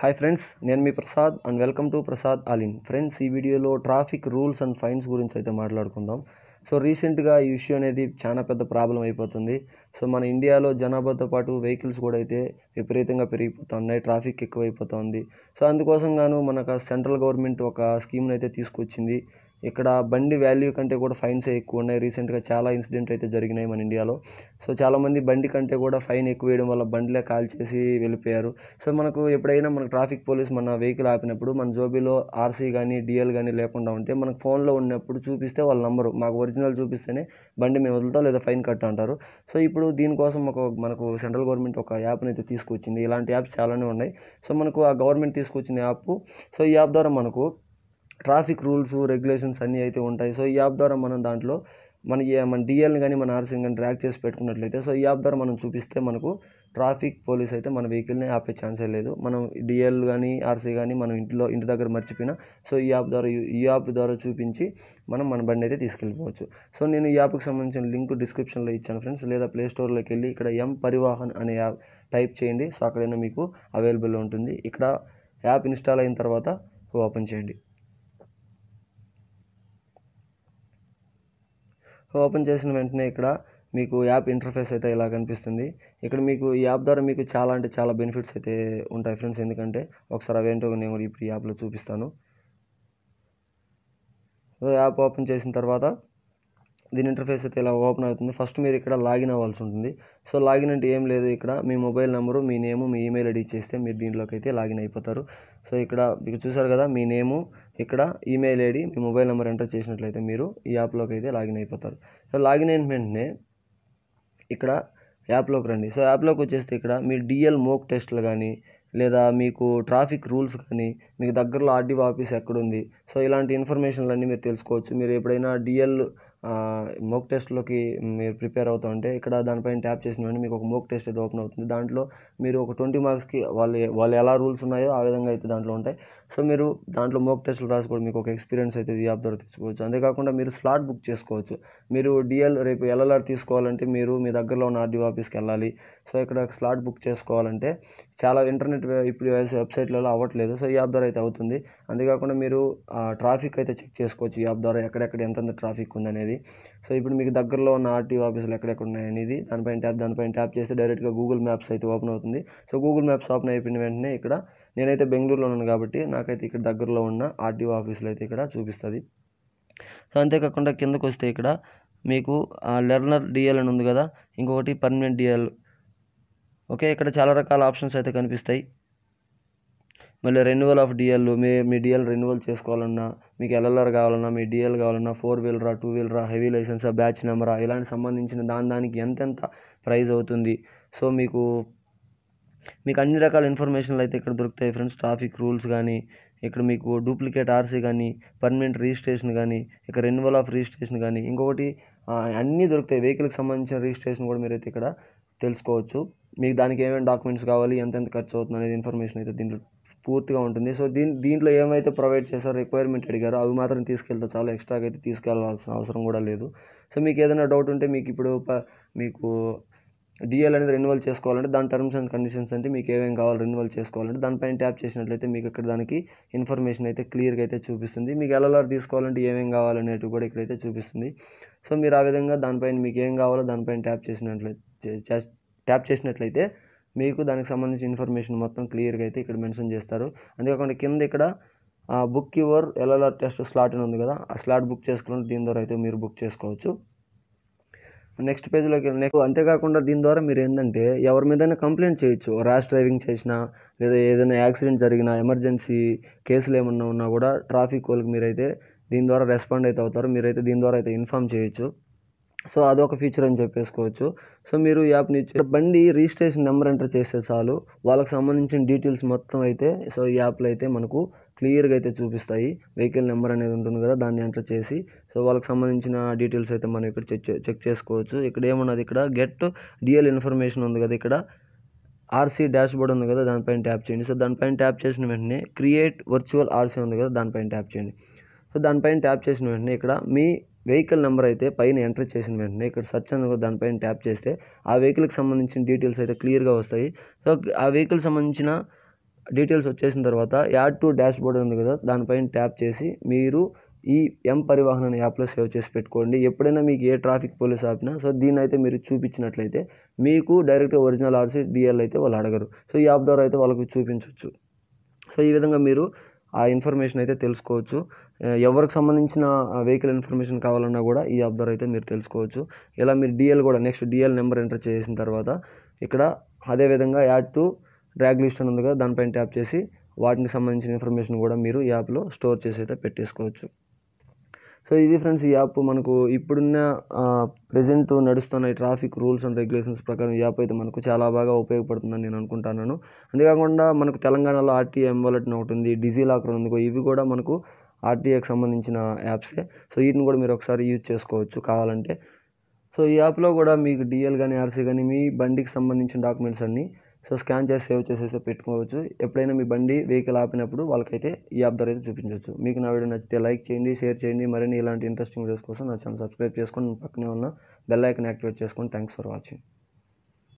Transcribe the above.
hi friends నేను మీ Prasad and welcome to Prasad అలిన్ ఫ్రెండ్స్ ఈ వీడియోలో ట్రాఫిక్ రూల్స్ అండ్ ఫైన్స్ గురించి అయితే మాట్లాడుకుందాం సో రీసెంట్గా ఈ ఇష్యూ అనేది చాలా పెద్ద ప్రాబ్లం అయిపోతుంది సో మన ఇండియాలో జనాభాతో పాటు వెహికల్స్ కూడా అయితే విపరీతంగా పెరిగిపోతున్నాయి ట్రాఫిక్ ఎక్కువైపోతుంది సో అందుకోసం గాను మనకు సెంట్రల్ గవర్నమెంట్ ఒక స్కీమ్ని అయితే తీసుకొచ్చింది ఇక్కడ బండి వాల్యూ కంటే కూడా ఫైన్స్ ఎక్కువ ఉన్నాయి రీసెంట్గా చాలా ఇన్సిడెంట్ అయితే జరిగినాయి మన ఇండియాలో సో చాలామంది బండి కంటే కూడా ఫైన్ ఎక్కువ వేయడం వల్ల బండిలే కాల్ చేసి వెళ్ళిపోయారు సో మనకు ఎప్పుడైనా మనకు ట్రాఫిక్ పోలీస్ మన వెహికల్ ఆపినప్పుడు మన జోబీలో ఆర్సీ కానీ డిఎల్ కానీ లేకుండా ఉంటే మనకు ఫోన్లో ఉన్నప్పుడు చూపిస్తే వాళ్ళ నంబరు మాకు ఒరిజినల్ చూపిస్తేనే బండి మేము వదులుతాం లేదా ఫైన్ కట్ట అంటారు సో ఇప్పుడు దీనికోసం ఒక మనకు సెంట్రల్ గవర్నమెంట్ ఒక యాప్ని అయితే తీసుకొచ్చింది ఇలాంటి యాప్స్ చాలానే ఉన్నాయి సో మనకు ఆ గవర్నమెంట్ తీసుకొచ్చిన యాప్ సో ఈ యాప్ ద్వారా మనకు ట్రాఫిక్ రూల్స్ రెగ్యులేషన్స్ అన్నీ అయితే ఉంటాయి సో ఈ యాప్ ద్వారా మనం దాంట్లో మన ఏ- మన డిఎల్ని కానీ మన ఆర్సీని కానీ ట్రాక్ చేసి పెట్టుకున్నట్లయితే సో ఈ యాప్ ద్వారా మనం చూపిస్తే మనకు ట్రాఫిక్ పోలీస్ అయితే మన వెహికల్ని ఆపే ఛాన్సే లేదు మనం డిఎల్ కానీ ఆర్సీ కానీ మనం ఇంట్లో ఇంటి దగ్గర మర్చిపోయినా సో ఈ యాప్ ద్వారా ఈ యాప్ ద్వారా చూపించి మనం మన బండి అయితే తీసుకెళ్ళిపోవచ్చు సో నేను ఈ యాప్కి సంబంధించిన లింక్ డిస్క్రిప్షన్లో ఇచ్చాను ఫ్రెండ్స్ లేదా ప్లే స్టోర్లోకి వెళ్ళి ఇక్కడ ఎం పరివాహన్ అనే యాప్ టైప్ చేయండి సో అక్కడైనా మీకు అవైలబుల్లో ఉంటుంది ఇక్కడ యాప్ ఇన్స్టాల్ అయిన తర్వాత ఓపెన్ చేయండి ఓపెన్ చేసిన వెంటనే ఇక్కడ మీకు యాప్ ఇంటర్ఫేస్ అయితే ఇలా కనిపిస్తుంది ఇక్కడ మీకు ఈ యాప్ ద్వారా మీకు చాలా అంటే చాలా బెనిఫిట్స్ అయితే ఉంటాయి ఫ్రెండ్స్ ఎందుకంటే ఒకసారి అవేంటో నేను కూడా ఇప్పుడు ఈ యాప్లో చూపిస్తాను సో యాప్ ఓపెన్ చేసిన తర్వాత దీని ఇంటర్ఫేస్ అయితే ఇలా ఓపెన్ అవుతుంది ఫస్ట్ మీరు ఇక్కడ లాగిన్ అవ్వాల్సి ఉంటుంది సో లాగిన్ అంటే ఏం లేదు ఇక్కడ మీ మొబైల్ నెంబరు మీ నేము మీ ఈమెయిల్ ఐడి చేస్తే మీరు దీంట్లోకి అయితే లాగిన్ అయిపోతారు సో ఇక్కడ మీకు చూసారు కదా మీ నేము ఇక్కడ ఈమెయిల్ ఐడి మీ మొబైల్ నెంబర్ ఎంటర్ చేసినట్లయితే మీరు ఈ యాప్లోకి అయితే లాగిన్ అయిపోతారు సో లాగిన్ అయిన వెంటనే ఇక్కడ యాప్లోకి రండి సో యాప్లోకి వచ్చేస్తే ఇక్కడ మీ డిఎల్ మోక్ టెస్ట్లు కానీ లేదా మీకు ట్రాఫిక్ రూల్స్ కానీ మీకు దగ్గరలో ఆర్డీఓ ఆఫీస్ ఎక్కడుంది సో ఇలాంటి ఇన్ఫర్మేషన్లన్నీ మీరు తెలుసుకోవచ్చు మీరు ఎప్పుడైనా డిఎల్ మోక్ టెస్ట్లోకి మీరు ప్రిపేర్ అవుతా ఉంటే ఇక్కడ దానిపైన ట్యాప్ చేసిన వెంటనే మీకు ఒక మోక్ టెస్ట్ అయితే ఓపెన్ అవుతుంది దాంట్లో మీరు ఒక ట్వంటీ మార్క్స్కి వాళ్ళు వాళ్ళు ఎలా రూల్స్ ఉన్నాయో ఆ విధంగా అయితే దాంట్లో ఉంటాయి సో మీరు దాంట్లో మోక్ టెస్ట్లు రాసుకోవడం మీకు ఒక ఎక్స్పీరియన్స్ అయితే ఈ యాప్ ద్వారా తెచ్చుకోవచ్చు అంతేకాకుండా మీరు స్లాట్ బుక్ చేసుకోవచ్చు మీరు డిఎల్ రేపు ఎల్ఎల్ఆర్ తీసుకోవాలంటే మీరు మీ దగ్గరలో ఉన్న ఆర్డీఓ ఆఫీస్కి వెళ్ళాలి సో ఇక్కడ స్లాట్ బుక్ చేసుకోవాలంటే చాలా ఇంటర్నెట్ వె- ఇప్పుడు వెబ్సైట్లలో అవ్వట్లేదు సో ఈ యాప్ ద్వారా అయితే అవుతుంది అంతేకాకుండా మీరు ట్రాఫిక్ అయితే చెక్ చేసుకోవచ్చు ఈ యాప్ ద్వారా ఎక్కడెక్కడ ఎంతెంత ట్రాఫిక్ ఉందనేది సో ఇప్పుడు మీకు దగ్గరలో ఉన్న ఆర్టీఓ ఆఫీసులు ఎక్కడెక్కడ ఉన్నాయి అనేది దానిపైన ట్యాప్ దానిపైన ట్యాప్ చేస్తే డైరెక్ట్గా గూగుల్ మ్యాప్స్ అయితే ఓపెన్ అవుతుంది సో గూగుల్ మ్యాప్స్ ఓపెన్ అయిపోయిన వెంటనే ఇక్కడ నేనైతే బెంగళూరులో ఉన్నాను కాబట్టి నాకైతే ఇక్కడ దగ్గరలో ఉన్న ఆర్టీఓ ఆఫీసులు అయితే ఇక్కడ చూపిస్తుంది సో అంతేకాకుండా కిందకు వస్తే ఇక్కడ మీకు లెర్నర్ డిఎల్ అని ఉంది కదా ఇంకొకటి పర్మనెంట్ డిఎల్ ఓకే ఇక్కడ చాలా రకాల ఆప్షన్స్ అయితే కనిపిస్తాయి మళ్ళీ రెన్యువల్ ఆఫ్ డిఎల్ మీ మీ డిఎల్ రెన్యువల్ చేసుకోవాలన్నా మీకు ఎల్ఎల్ఆర్ కావాలన్నా మీ డిఎల్ కావాలన్నా ఫోర్ వీలరా టూ వీలరా హెవీ లైసెన్సా బ్యాచ్ నెంబరా ఇలాంటి సంబంధించిన దాని దానికి ఎంతెంత ప్రైస్ అవుతుంది సో మీకు మీకు అన్ని రకాల ఇన్ఫర్మేషన్లు అయితే ఇక్కడ దొరుకుతాయి ఫ్రెండ్స్ ట్రాఫిక్ రూల్స్ కానీ ఇక్కడ మీకు డూప్లికేట్ ఆర్సీ కానీ పర్మనెంట్ రిజిస్ట్రేషన్ కానీ ఇక్కడ రెన్యువల్ ఆఫ్ రిజిస్ట్రేషన్ కానీ ఇంకొకటి ఆ, అన్నీ దొరుకుతాయి వెహికల్కి సంబంధించిన రిజిస్ట్రేషన్ కూడా మీరైతే ఇక్కడ తెలుసుకోవచ్చు మీకు దానికి ఏమేమి డాక్యుమెంట్స్ కావాలి ఎంతెంత ఖర్చు అవుతుంది అనేది ఇన్ఫర్మేషన్ అయితే దీంట్లో పూర్తిగా ఉంటుంది సో దీని దీంట్లో ఏమైతే ప్రొవైడ్ చేశారో రిక్వైర్మెంట్ అడిగారో అవి మాత్రం తీసుకెళ్తే చాలా ఎక్స్ట్రాగా అయితే తీసుకెళ్లాల్సిన అవసరం కూడా లేదు సో మీకు ఏదైనా డౌట్ ఉంటే మీకు ఇప్పుడు ప- మీకు డిఎల్ అనేది రెన్యువల్ చేసుకోవాలంటే దాని టర్మ్స్ అండ్ కండిషన్స్ అంటే మీకు ఏమేమి కావాలి రెన్యువల్ చేసుకోవాలంటే దానిపైన ట్యాప్ చేసినట్లయితే మీకు ఇక్కడ దానికి ఇన్ఫర్మేషన్ అయితే క్లియర్గా అయితే చూపిస్తుంది మీకు ఎల్ఎల్ఆర్ తీసుకోవాలంటే ఏమేమి కావాలనేటివి కూడా ఇక్కడైతే చూపిస్తుంది సో మీరు ఆ విధంగా దానిపైన మీకు ఏం కావాలో దానిపైన ట్యాప్ చేసినట్లయితే ట్యాప్ చేసినట్లయితే మీకు దానికి సంబంధించిన ఇన్ఫర్మేషన్ మొత్తం క్లియర్గా అయితే ఇక్కడ మెన్షన్ చేస్తారు అంతేకాకుండా కింద ఇక్కడ book your LLR test slot అని ఉంది కదా ఆ స్లాట్ బుక్ చేసుకుని దీని ద్వారా అయితే మీరు బుక్ చేసుకోవచ్చు నెక్స్ట్ పేజ్లోకి నెక్స్ట్ అంతేకాకుండా దీని ద్వారా మీరు ఏంటంటే ఎవరి మీదైనా కంప్లైంట్ చేయొచ్చు ర్యాష్ డ్రైవింగ్ చేసినా లేదా ఏదైనా యాక్సిడెంట్ జరిగినా ఎమర్జెన్సీ కేసులు ఏమన్నా ఉన్నా కూడా ట్రాఫిక్ వాళ్ళకి మీరైతే దీని ద్వారా రెస్పాండ్ అయితే అవుతారు మీరైతే దీని ద్వారా అయితే ఇన్ఫామ్ చేయొచ్చు సో అదొక ఫీచర్ అని చెప్పేసుకోవచ్చు సో మీరు ఈ యాప్ని ఇచ్చి- బండి రిజిస్ట్రేషన్ నెంబర్ ఎంటర్ చేస్తే చాలు వాళ్ళకి సంబంధించిన డీటెయిల్స్ మొత్తం అయితే సో ఈ యాప్లో అయితే మనకు క్లియర్గా అయితే చూపిస్తాయి వెహికల్ నెంబర్ అనేది ఉంటుంది కదా దాన్ని ఎంటర్ చేసి సో వాళ్ళకి సంబంధించిన డీటెయిల్స్ అయితే మనం ఇక్కడ చెక్ చే- చెక్ చేసుకోవచ్చు ఇక్కడ ఏమున్నది ఇక్కడ గెట్ డిఎల్ ఇన్ఫర్మేషన్ ఉంది కదా ఇక్కడ ఆర్సీ డాష్ బోర్డ్ ఉంది కదా దానిపైన ట్యాప్ చేయండి సో దానిపైన ట్యాప్ చేసిన వెంటనే క్రియేట్ వర్చువల్ ఆర్సీ ఉంది కదా దానిపైన ట్యాప్ చేయండి సో దానిపైన ట్యాప్ చేసిన వెంటనే ఇక్కడ మీ వెహికల్ నెంబర్ అయితే పైన ఎంటర్ చేసిన వెంటనే ఇక్కడ సర్చ్ అని కూడా దానిపైన ట్యాప్ చేస్తే ఆ వెహికల్కి సంబంధించిన డీటెయిల్స్ అయితే క్లియర్గా వస్తాయి సో ఆ వెహికల్ సంబంధించిన డీటెయిల్స్ వచ్చేసిన తర్వాత యాడ్ టు డాష్ బోర్డ్ ఉంది కదా దానిపైన ట్యాప్ చేసి మీరు ఈ ఎం పరివాహన్ అనే యాప్లో సేవ్ చేసి పెట్టుకోండి ఎప్పుడైనా మీకు ఏ ట్రాఫిక్ పోలీస్ ఆపినా సో దీన్ని అయితే మీరు చూపించినట్లయితే మీకు డైరెక్ట్గా ఒరిజినల్ ఆర్సీ డిఎల్ అయితే వాళ్ళు అడగరు సో ఈ యాప్ ద్వారా అయితే వాళ్ళకి చూపించవచ్చు సో ఈ విధంగా మీరు ఆ ఇన్ఫర్మేషన్ అయితే తెలుసుకోవచ్చు ఆ, ఎవరికి సంబంధించిన వెహికల్ ఇన్ఫర్మేషన్ కావాలన్నా కూడా ఈ యాప్ ద్వారా అయితే మీరు తెలుసుకోవచ్చు ఇలా మీరు డిఎల్ కూడా నెక్స్ట్ డిఎల్ నెంబర్ ఎంటర్ చేసిన తర్వాత ఇక్కడ అదే విధంగా యాడ్ టు డ్రాగ్ లిస్ట్ అని ఉంది కదా దానిపైన ట్యాప్ చేసి వాటికి సంబంధించిన ఇన్ఫర్మేషన్ కూడా మీరు ఈ యాప్లో స్టోర్ చేసి అయితే పెట్టేసుకోవచ్చు సో ఇది ఫ్రెండ్స్ ఈ యాప్ మనకు ఇప్పుడున్న ప్రజెంట్ నడుస్తున్న ఈ ట్రాఫిక్ రూల్స్ అండ్ రెగ్యులేషన్స్ ప్రకారం ఈ యాప్ అయితే మనకు చాలా బాగా ఉపయోగపడుతుందని నేను అనుకుంటున్నాను అంతేకాకుండా మనకు తెలంగాణలో ఆర్టీఏ ఎంవాలెట్ ఒకటి ఉంది డిజీ లాకర్ ఉంది ఇవి కూడా మనకు ఆర్టీఏకి సంబంధించిన యాప్సే సో వీటిని కూడా మీరు ఒకసారి యూజ్ చేసుకోవచ్చు కావాలంటే సో ఈ యాప్లో కూడా మీకు డిఎల్ కానీ ఆర్సీ కానీ మీ బండికి సంబంధించిన డాక్యుమెంట్స్ అన్నీ సో స్కాన్ చేసి సేవ్ చేసేసి పెట్టుకోవచ్చు ఎప్పుడైనా మీ బండి వెహికల్ ఆపినప్పుడు వాళ్ళకైతే ఈ యాప్ ద్వారా అయితే చూపించవచ్చు మీకు నా వీడియో నచ్చితే లైక్ చేయండి షేర్ చేయండి మరిన్ని ఇలాంటి ఇంట్రెస్టింగ్ వీడియోస్ కోసం నా ఛానల్ సబ్స్క్రైబ్ చేసుకొని పక్కనే ఉన్న బెల్ ఐకన్ యాక్టివేట్ చేసుకోండి థ్యాంక్స్ ఫర్ వాచింగ్